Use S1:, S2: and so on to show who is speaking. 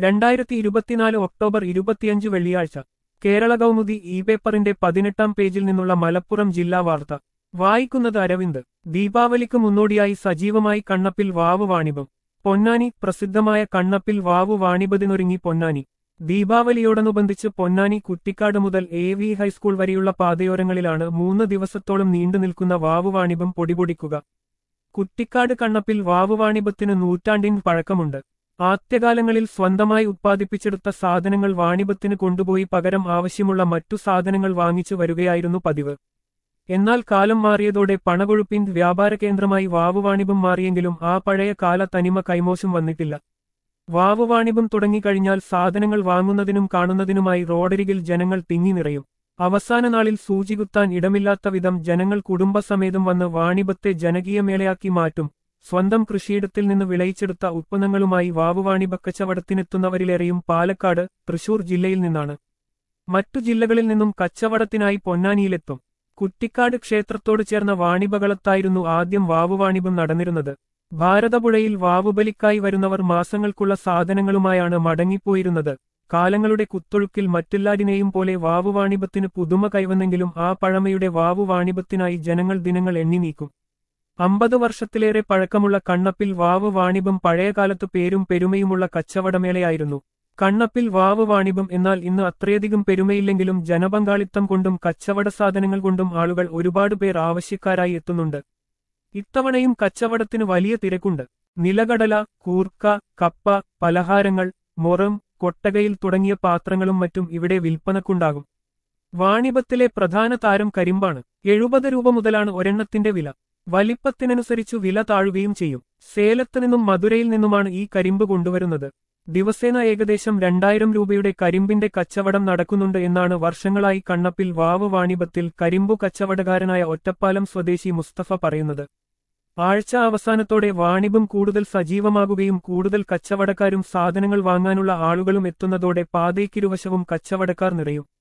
S1: രണ്ടായിരത്തി ഇരുപത്തിനാല് ഒക്ടോബർ ഇരുപത്തിയഞ്ച് വെള്ളിയാഴ്ച കേരള കൗമുദി ഇ പേപ്പറിന്റെ പതിനെട്ടാം പേജിൽ നിന്നുള്ള മലപ്പുറം ജില്ലാ വാർത്ത വായിക്കുന്നത് അരവിന്ദ് ദീപാവലിക്ക് മുന്നോടിയായി സജീവമായി കണ്ണപ്പിൽ വാവ് വാണിഭം പൊന്നാനി പ്രസിദ്ധമായ കണ്ണപ്പിൽ വാവു വാണിഭത്തിനൊരുങ്ങി പൊന്നാനി ദീപാവലിയോടനുബന്ധിച്ച് പൊന്നാനി കുറ്റിക്കാട് മുതൽ എ വി ഹൈസ്കൂൾ വരെയുള്ള പാതയോരങ്ങളിലാണ് മൂന്ന് ദിവസത്തോളം നീണ്ടുനിൽക്കുന്ന വാവു വാണിഭം പൊടിപൊടിക്കുക കുറ്റിക്കാട് കണ്ണപ്പിൽ വാവു വാണിഭത്തിന് നൂറ്റാണ്ടിൻ പഴക്കമുണ്ട് ആദ്യകാലങ്ങളിൽ സ്വന്തമായി ഉത്പാദിപ്പിച്ചെടുത്ത സാധനങ്ങൾ വാണിഭത്തിന് കൊണ്ടുപോയി പകരം ആവശ്യമുള്ള മറ്റു സാധനങ്ങൾ വാങ്ങിച്ചു വരികയായിരുന്നു പതിവ് എന്നാൽ കാലം മാറിയതോടെ പണകൊഴുപ്പിൻ വ്യാപാര കേന്ദ്രമായി വാവുവാണിഭം മാറിയെങ്കിലും ആ പഴയ കാല തനിമ കൈമോശം വന്നിട്ടില്ല വാവുവാണിഭം തുടങ്ങിക്കഴിഞ്ഞാൽ സാധനങ്ങൾ വാങ്ങുന്നതിനും കാണുന്നതിനുമായി റോഡരികിൽ ജനങ്ങൾ തിങ്ങി നിറയും അവസാന നാളിൽ സൂചികുത്താൻ ഇടമില്ലാത്ത വിധം ജനങ്ങൾ കുടുംബസമേതം വന്ന് വാണിഭത്തെ ജനകീയമേളയാക്കി മാറ്റും സ്വന്തം കൃഷിയിടത്തിൽ നിന്ന് വിളയിച്ചെടുത്ത ഉത്പന്നങ്ങളുമായി വാവുവാണിഭ കച്ചവടത്തിനെത്തുന്നവരിലേറെയും പാലക്കാട് തൃശൂർ ജില്ലയിൽ നിന്നാണ് മറ്റു ജില്ലകളിൽ നിന്നും കച്ചവടത്തിനായി പൊന്നാനിയിലെത്തും കുറ്റിക്കാട് ക്ഷേത്രത്തോട് ചേർന്ന വാണിഭകളത്തായിരുന്നു ആദ്യം വാവുവാണിഭം നടന്നിരുന്നത് ഭാരതപുഴയിൽ വാവുബലിക്കായി വരുന്നവർ മാസങ്ങൾക്കുള്ള സാധനങ്ങളുമായാണ് മടങ്ങിപ്പോയിരുന്നത് കാലങ്ങളുടെ കുത്തൊഴുക്കിൽ മറ്റെല്ലാരിനെയും പോലെ വാവുവാണിഭത്തിന് പുതുമ കൈവന്നെങ്കിലും ആ പഴമയുടെ വാവുവാണിഭത്തിനായി ജനങ്ങൾ ദിനങ്ങൾ എണ്ണി നീക്കും അമ്പത് വർഷത്തിലേറെ പഴക്കമുള്ള കണ്ണപ്പിൽ വാവ് വാണിഭം പഴയകാലത്ത് പേരും പെരുമയുമുള്ള കച്ചവടമേളയായിരുന്നു കണ്ണപ്പിൽ വാവ് വാണിഭം എന്നാൽ ഇന്ന് അത്രയധികം പെരുമയില്ലെങ്കിലും ജനപങ്കാളിത്തം കൊണ്ടും കച്ചവട സാധനങ്ങൾ കൊണ്ടും ആളുകൾ ഒരുപാട് പേർ ആവശ്യക്കാരായി എത്തുന്നുണ്ട് ഇത്തവണയും കച്ചവടത്തിന് വലിയ തിരക്കുണ്ട് നിലകടല കൂർക്ക കപ്പ പലഹാരങ്ങൾ മൊറം കൊട്ടകയിൽ തുടങ്ങിയ പാത്രങ്ങളും മറ്റും ഇവിടെ വിൽപ്പനക്കുണ്ടാകും വാണിഭത്തിലെ പ്രധാന താരം കരിമ്പാണ് എഴുപത് രൂപ മുതലാണ് ഒരെണ്ണത്തിന്റെ വില വലിപ്പത്തിനനുസരിച്ചു വില താഴുകയും ചെയ്യും സേലത്ത് നിന്നും മധുരയിൽ നിന്നുമാണ് ഈ കരിമ്പ് കൊണ്ടുവരുന്നത് ദിവസേന ഏകദേശം രണ്ടായിരം രൂപയുടെ കരിമ്പിന്റെ കച്ചവടം നടക്കുന്നുണ്ട് എന്നാണ് വർഷങ്ങളായി കണ്ണപ്പിൽ വാവ് വാണിഭത്തിൽ കരിമ്പു കച്ചവടക്കാരനായ ഒറ്റപ്പാലം സ്വദേശി മുസ്തഫ പറയുന്നത് ആഴ്ച അവസാനത്തോടെ വാണിഭം കൂടുതൽ സജീവമാകുകയും കൂടുതൽ കച്ചവടക്കാരും സാധനങ്ങൾ വാങ്ങാനുള്ള ആളുകളും എത്തുന്നതോടെ പാതയ്ക്കിരുവശവും കച്ചവടക്കാർ നിറയും